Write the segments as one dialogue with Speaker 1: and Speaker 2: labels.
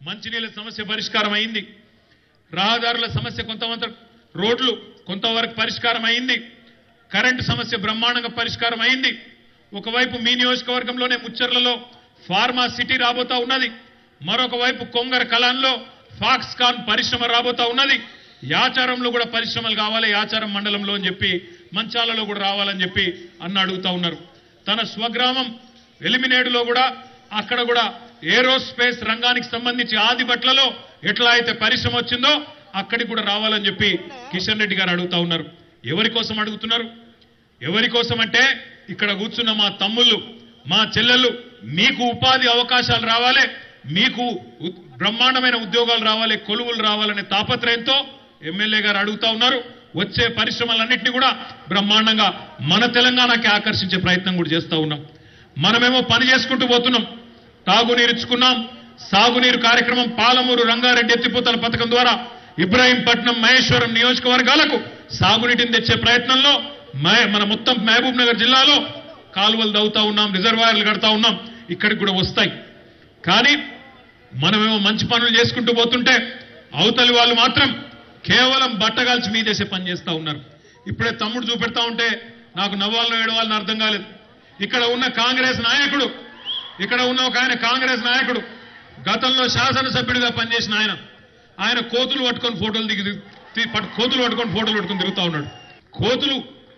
Speaker 1: మంచినీళ్ళ సమస్య పరిష్కారం అయింది రహదారుల సమస్య కొంతమంది రోడ్లు కొంతవరకు పరిష్కారం అయింది కరెంటు సమస్య బ్రహ్మాండంగా పరిష్కారం అయింది ఒకవైపు మీ నియోజకవర్గంలోనే ముచ్చర్లలో ఫార్మా సిటీ రాబోతా ఉన్నది మరొక వైపు కొంగర కలాన్లో ఫాక్స్కాన్ పరిశ్రమ రాబోతా ఉన్నది యాచారంలో కూడా పరిశ్రమలు కావాలి యాచారం మండలంలో అని చెప్పి మంచాలలో కూడా రావాలని చెప్పి అన్న అడుగుతా ఉన్నారు తన స్వగ్రామం ఎలిమినేడులో కూడా అక్కడ కూడా ఏరోస్పేస్ రంగానికి సంబంధించి ఆదిబట్లలో ఎట్లా అయితే పరిశ్రమ వచ్చిందో అక్కడికి కూడా రావాలని చెప్పి కిషన్ రెడ్డి గారు అడుగుతా ఉన్నారు ఎవరి కోసం అడుగుతున్నారు ఎవరి కోసం అంటే ఇక్కడ కూర్చున్న మా తమ్ముళ్ళు మా చెల్లెళ్ళు మీకు ఉపాధి అవకాశాలు రావాలి మీకు ఉ- బ్రహ్మాండమైన ఉద్యోగాలు రావాలి కొలువులు రావాలనే తాపత్రయంతో ఎమ్మెల్యే గారు అడుగుతా ఉన్నారు వచ్చే పరిశ్రమలన్నింటినీ కూడా బ్రహ్మాండంగా మన తెలంగాణకి ఆకర్షించే ప్రయత్నం కూడా చేస్తా ఉన్నాం మనమేమో పని చేసుకుంటూ పోతున్నాం తాగునీరు ఇచ్చుకున్నాం సాగునీరు కార్యక్రమం పాలమూరు రంగారెడ్డి ఎత్తిపోతల పథకం ద్వారా ఇబ్రాహీంపట్నం మహేశ్వరం నియోజకవర్గాలకు సాగునీటిని తెచ్చే ప్రయత్నంలో మ- మన మొత్తం మహబూబ్ నగర్ జిల్లాలో కాలువలు దవ్వుతా ఉన్నాం రిజర్వాయర్లు కడతా ఉన్నాం ఇక్కడికి కూడా వస్తాయి కానీ మనమేమో మంచి పనులు చేసుకుంటూ పోతుంటే అవతలి వాళ్ళు మాత్రం కేవలం బట్టగాల్చి మీదేసే పని చేస్తా ఉన్నారు ఇప్పుడే తమ్ముడు చూపెడతా ఉంటే నాకు నవ్వాలను ఏడవాలని అర్థం కాలేదు ఇక్కడ ఉన్న కాంగ్రెస్ నాయకుడు ఇక్కడ ఉన్న ఒక ఆయన కాంగ్రెస్ నాయకుడు గతంలో శాసనసభ్యుడిగా పనిచేసిన ఆయన ఆయన కోతులు పట్టుకొని ఫోటోలు దిగి తి- పట్టు- కోతులు పట్టుకొని ఫోటోలు పట్టుకొని తిరుగుతా ఉన్నాడు కోతులు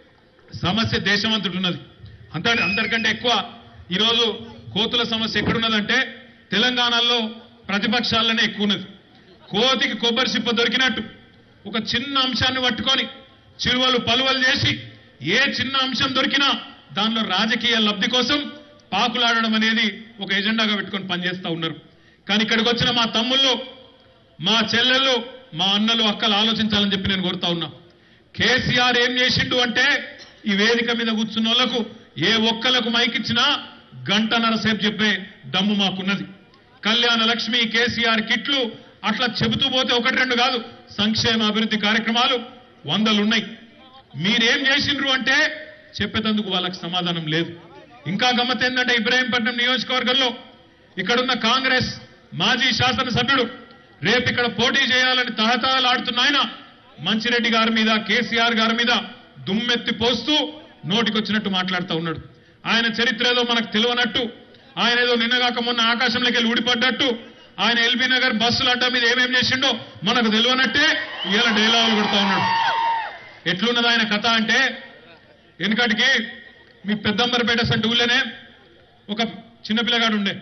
Speaker 1: సమస్య దేశమంతటి ఉన్నది అంత అందరికంటే ఎక్కువ ఈరోజు కోతుల సమస్య ఎక్కడున్నదంటే తెలంగాణలో ప్రతిపక్షాలనే ఎక్కువ ఉన్నది కోతికి కొబ్బరి చిప్ప దొరికినట్టు ఒక చిన్న అంశాన్ని పట్టుకొని చిలువలు పలువలు చేసి ఏ చిన్న అంశం దొరికినా దానిలో రాజకీయ లబ్ధి కోసం పాకులాడడం అనేది ఒక ఎజెండాగా పెట్టుకొని పనిచేస్తా ఉన్నారు కానీ ఇక్కడికి వచ్చిన మా తమ్ముళ్ళు మా చెల్లెళ్ళు మా అన్నలు అక్కలు ఆలోచించాలని చెప్పి నేను కోరుతా ఉన్నా కేసీఆర్ ఏం చేసిండు అంటే ఈ వేదిక మీద కూర్చున్న వాళ్ళకు ఏ ఒక్కలకు మైకిచ్చినా గంటన్నర సేపు చెప్పే దమ్ము మాకున్నది కళ్యాణ లక్ష్మి కేసీఆర్ కిట్లు అట్లా చెబుతూ పోతే ఒకటి రెండు కాదు సంక్షేమ అభివృద్ధి కార్యక్రమాలు వందలున్నాయి మీరేం చేసిండ్రు అంటే చెప్పేటందుకు వాళ్ళకి సమాధానం లేదు ఇంకా గమ్మత్ ఏంటంటే ఇబ్రాహీంపట్నం నియోజకవర్గంలో ఇక్కడున్న కాంగ్రెస్ మాజీ శాసనసభ్యుడు రేపు ఇక్కడ పోటీ చేయాలని తహతహలాడుతున్న ఆయన మంచిరెడ్డి గారి మీద కేసీఆర్ గారి మీద దుమ్మెత్తి పోస్తూ నోటికొచ్చినట్టు మాట్లాడుతూ ఉన్నాడు ఆయన చరిత్ర ఏదో మనకు తెలియనట్టు ఆయన ఏదో నిన్నగాక మొన్న ఆకాశంలోకి వెళ్ళి ఊడిపడ్డట్టు ఆయన ఎల్బీ నగర్ బస్సుల అడ్డా మీద ఏమేం చేసిండో మనకు తెలియనట్టే ఇలా డైలాగులు కొడతా ఉన్నాడు ఎట్లున్నది ఆయన కథ అంటే వెనుకటికి మీ పెద్దంబరపేట సంటి ఊళ్ళోనే ఒక చిన్న పిల్లగాడు ఉండే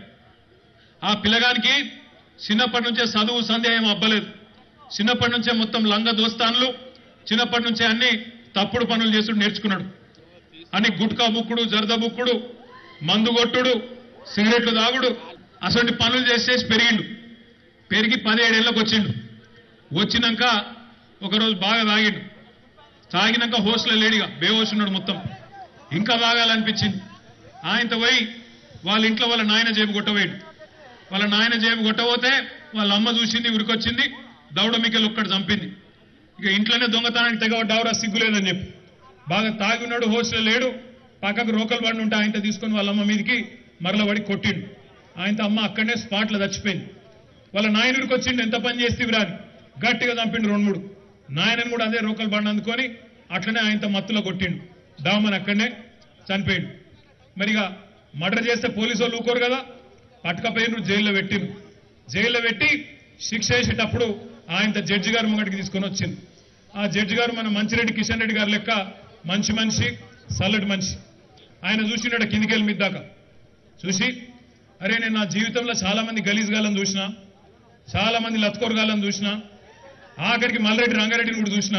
Speaker 1: ఆ పిల్లగానికి చిన్నప్పటి నుంచే చదువు సంధ్య ఏం అబ్బలేదు చిన్నప్పటి నుంచే మొత్తం లంగ దోస్తాన్లు చిన్నప్పటి నుంచే అన్ని తప్పుడు పనులు చేసుడు నేర్చుకున్నాడు అన్ని గుట్కా బుక్కుడు జరద బుక్కుడు మందు కొట్టుడు సిగరెట్లు తాగుడు అసలు పనులు చేసి చేసి పెరిగిండు పెరిగి పదిహేడేళ్ళకి వచ్చిండు వచ్చినాక ఒకరోజు బాగా తాగిండు తాగినాక హోస్లో లేడిగా బేహోస్ ఉన్నాడు మొత్తం ఇంకా తాగాలనిపించింది ఆయనతో పోయి వాళ్ళ ఇంట్లో వాళ్ళ నాయన జేబు కొట్టబోయాడు వాళ్ళ నాయన జేబు కొట్టబోతే వాళ్ళ అమ్మ చూసింది ఉరికొచ్చింది దౌడ మికెల్ ఒక్కడు చంపింది ఇక ఇంట్లోనే దొంగతనానికి తెగ డౌరా సిగ్గులేదని చెప్పి బాగా తాగి ఉన్నాడు హోస్టల్ లేడు పక్కకు రోకలు పడి ఉంటే ఆయనతో తీసుకొని వాళ్ళ అమ్మ మీదకి మరల పడి కొట్టిండు ఆయనతో అమ్మ అక్కడనే స్పాట్లో చచ్చిపోయింది వాళ్ళ నాయనుడికి వచ్చిండు ఎంత పని చేస్తేవి రాని గట్టిగా చంపిండు రెండు మూడు నాయనని కూడా అదే రోకలు బండి అందుకొని అట్లనే ఆయనతో మత్తులో కొట్టిండు దామని అక్కడనే చనిపోయిండు మరిగా మర్డర్ చేస్తే పోలీసు వాళ్ళు ఊకోరు కదా పట్టుకపోయినరు జైల్లో పెట్టిండు జైల్లో పెట్టి శిక్ష వేసేటప్పుడు ఆయనతో జడ్జి గారు ముంగటికి తీసుకొని వచ్చింది ఆ జడ్జి గారు మన మంచిరెడ్డి కిషన్ రెడ్డి గారు లెక్క మంచి మనిషి చల్లటి మనిషి ఆయన చూసినాడు కిందికెళ్ళి మీద దాకా చూసి అరే నేను నా జీవితంలో చాలా మంది గలీజ్ గాలని చూసిన చాలా మంది లత్కోర్ గాలని చూసిన ఆఖరికి మల్రెడ్డి రంగారెడ్డిని కూడా చూసిన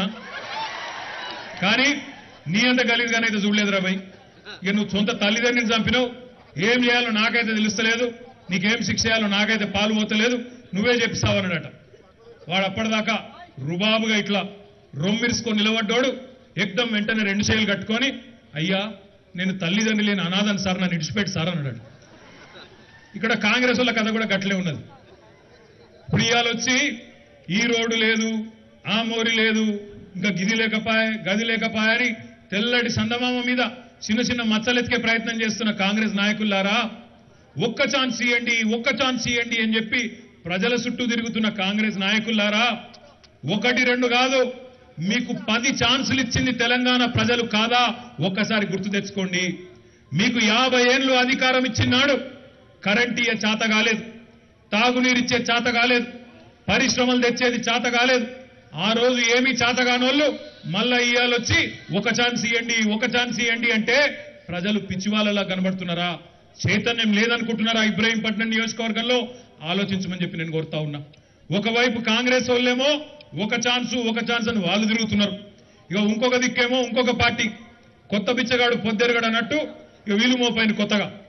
Speaker 1: కానీ నీ అంత గలీజ్ గానైతే చూడలేదురా భయ్ ఇక నువ్వు సొంత తల్లిదండ్రిని చంపినావు ఏం చేయాలో నాకైతే తెలుస్తలేదు నీకేం శిక్ష చేయాలో నాకైతే పాలు పోతలేదు నువ్వే చెప్పిస్తావన్నాడట వాడు అప్పటిదాకా రుబాబుగా ఇట్లా రొమ్మిరుసుకొని నిలబడ్డాడు ఎక్దం వెంటనే రెండు చేతులు కట్టుకొని అయ్యా నేను తల్లిదండ్రి లేని అనాథని సార్ నన్ను ఇడిచిపెట్టి సార్ అన్నాడు ఇక్కడ కాంగ్రెస్ వాళ్ళ కథ కూడా గట్లే ఉన్నది ఇప్పుడు ఇవాళ వచ్చి ఈ రోడ్డు లేదు ఆ మోరి లేదు ఇంకా గిది లేకపాయ గది లేకపాయ అని తెల్లటి సందమామ మీద చిన్న చిన్న మచ్చలెత్తికే ప్రయత్నం చేస్తున్న కాంగ్రెస్ నాయకులారా ఒక్క ఛాన్స్ ఇవ్వండి ఒక్క ఛాన్స్ ఇవ్వండి అని చెప్పి ప్రజల చుట్టూ తిరుగుతున్న కాంగ్రెస్ నాయకులారా ఒకటి రెండు కాదు మీకు పది ఛాన్సులు ఇచ్చింది తెలంగాణ ప్రజలు కాదా ఒక్కసారి గుర్తు తెచ్చుకోండి మీకు యాభై ఏళ్ళు అధికారం ఇచ్చినాడు కరెంట్ ఇయ్యే చేత కాలేదు తాగునీరిచ్చే చేత కాలేదు పరిశ్రమలు తెచ్చేది చేత కాలేదు ఆ రోజు ఏమీ చేతగానోళ్ళు మళ్ళా ఇయ్యాలొచ్చి ఒక ఛాన్స్ ఇవ్వండి ఒక ఛాన్స్ ఇవ్వండి అంటే ప్రజలు పిచ్చివాళ్ళలా కనబడుతున్నారా చైతన్యం లేదనుకుంటున్నారా ఇబ్రహీంపట్నం నియోజకవర్గంలో ఆలోచించమని చెప్పి నేను కోరుతా ఉన్నా ఒకవైపు కాంగ్రెస్ వాళ్ళేమో ఒక ఛాన్స్ ఒక ఛాన్స్ అని వాళ్ళు తిరుగుతున్నారు ఇక ఇంకొక దిక్కేమో ఇంకొక పార్టీ కొత్త బిచ్చగాడు పొద్దెరగాడు అన్నట్టు ఇక వీలు మోపైన కొత్తగా